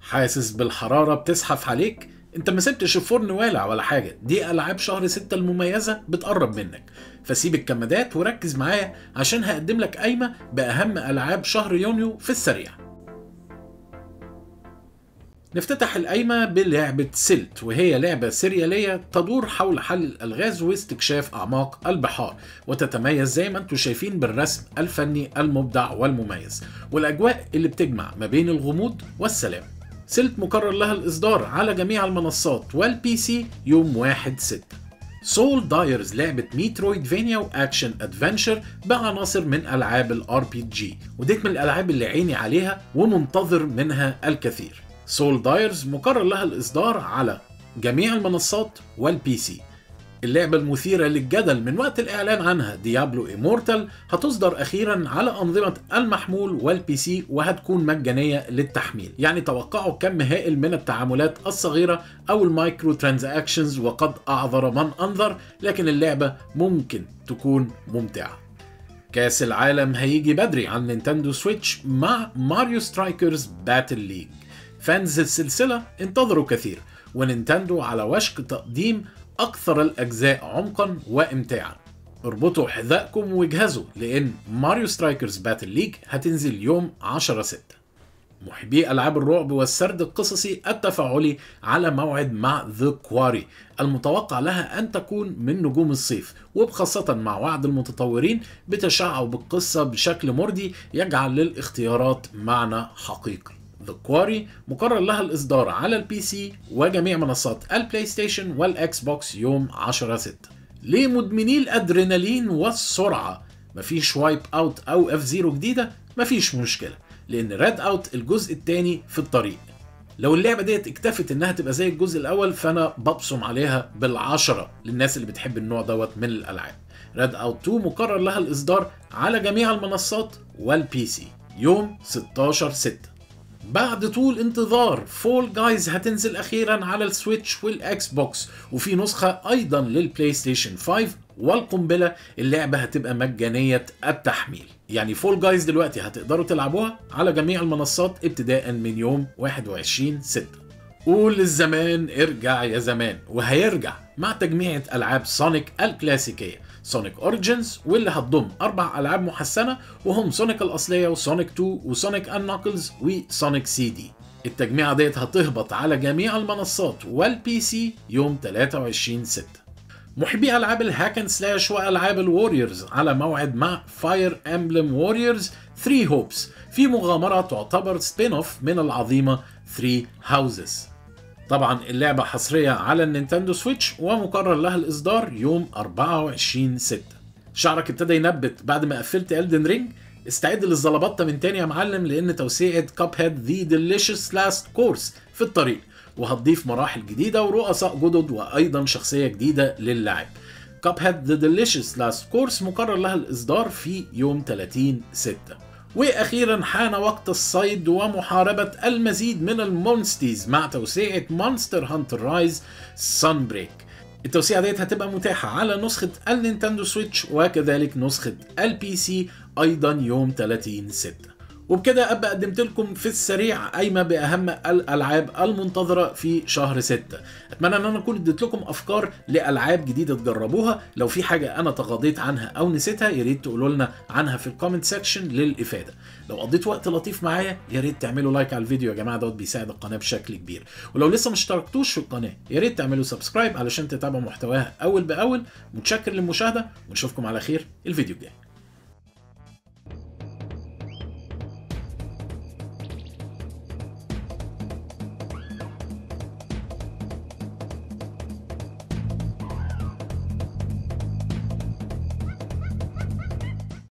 حاسس بالحرارة بتزحف عليك؟ انت ما سبتش الفرن والع ولا حاجة دي ألعاب شهر ستة المميزة بتقرب منك فسيب الكمادات وركز معايا عشان هقدم لك قايمة بأهم ألعاب شهر يونيو في السريع نفتتح القايمة بلعبة سلت وهي لعبة سريالية تدور حول حل الألغاز واستكشاف أعماق البحار وتتميز زي ما انتم شايفين بالرسم الفني المبدع والمميز والأجواء اللي بتجمع ما بين الغموض والسلام سلت مقرر لها الإصدار على جميع المنصات والبي سي يوم 1 6 سول دايرز لعبة ميترويد فينيا واكشن ادفنشر بعناصر من العاب الار بي جي وديت من الالعاب اللي عيني عليها ومنتظر منها الكثير سول دايرز مقرر لها الإصدار على جميع المنصات والبي سي اللعبة المثيرة للجدل من وقت الإعلان عنها ديابلو إيمورتال هتصدر أخيرا على أنظمة المحمول والبي سي وهتكون مجانية للتحميل يعني توقعوا كم هائل من التعاملات الصغيرة أو المايكرو ترانزاكشنز وقد أعذر من أنظر لكن اللعبة ممكن تكون ممتعة كاس العالم هيجي بدري عن نينتندو سويتش مع ماريو سترايكرز باتل ليج فانز السلسلة انتظروا كثير ونينتندو على وشك تقديم أكثر الأجزاء عمقا وإمتاعا اربطوا حذائكم واجهزوا لأن ماريو سترايكرز باتل ليج هتنزل يوم 10 6 محبي ألعاب الرعب والسرد القصصي التفاعلي على موعد مع ذا كواري المتوقع لها أن تكون من نجوم الصيف وبخاصة مع وعد المتطورين بتشعب بالقصة بشكل مرضي يجعل للاختيارات معنى حقيقي ذا كواري مقرر لها الإصدار على البي سي وجميع منصات البلاي ستيشن والإكس بوكس يوم 10 6 لمدمني الأدرينالين والسرعة مفيش وايب أوت أو اف زيرو جديدة مفيش مشكلة لأن ريد أوت الجزء الثاني في الطريق لو اللعبة ديت اكتفت انها تبقى زي الجزء الاول فانا ببصم عليها بالعشرة للناس اللي بتحب النوع دوت من الالعاب ريد اوت 2 مقرر لها الاصدار على جميع المنصات والبي سي يوم 16 6 بعد طول انتظار فول جايز هتنزل اخيرا على السويتش والاكس بوكس وفي نسخه ايضا للبلاي ستيشن 5 والقنبله اللعبه هتبقى مجانيه التحميل يعني فول جايز دلوقتي هتقدروا تلعبوها على جميع المنصات ابتداء من يوم 21 6 قول للزمان ارجع يا زمان وهيرجع مع تجميعة ألعاب سونيك الكلاسيكية سونيك اوريجينز واللي هتضم أربع ألعاب محسنة وهم سونيك الأصلية وسونيك 2 وسونيك الناكلز وسونيك سي دي التجميعة ديت هتهبط على جميع المنصات والبي سي يوم 23 6 محبي العاب الهاكن سلاش والعاب الوريورز على موعد مع فاير امبلم ووريورز 3 هوبس في مغامره تعتبر سبين اوف من العظيمه 3 هاوزز طبعا اللعبه حصريه على النينتندو سويتش ومقرر لها الاصدار يوم 24 6 شعرك ابتدى ينبت بعد ما قفلت الدن رينج استعد للزلبطه من تاني يا معلم لان توسيعه كاب هيد ذا ديليشس لاست كورس في الطريق وهتضيف مراحل جديدة ورؤساء جدد وأيضا شخصية جديدة للاعب كاب هيد ذا ديليشس لاست كورس مقرر لها الإصدار في يوم 30 6 وأخيرا حان وقت الصيد ومحاربة المزيد من المونستيز مع توسيعة مونستر هانتر رايز سان بريك التوسيعة ديت هتبقى متاحة على نسخة النينتندو سويتش وكذلك نسخة البي سي أيضا يوم 30 6 وبكده ابقى قدمت لكم في السريع قايمه باهم الالعاب المنتظره في شهر 6 اتمنى ان انا اكون اديت لكم افكار لالعاب جديده تجربوها لو في حاجه انا تغاضيت عنها او نسيتها يا ريت تقولوا لنا عنها في الكومنت سيكشن للافاده لو قضيت وقت لطيف معايا يا ريت تعملوا لايك على الفيديو يا جماعه دوت بيساعد القناه بشكل كبير ولو لسه ما اشتركتوش في القناه يا ريت تعملوا سبسكرايب علشان تتابعوا محتواها اول باول متشكر للمشاهده ونشوفكم على خير الفيديو الجاي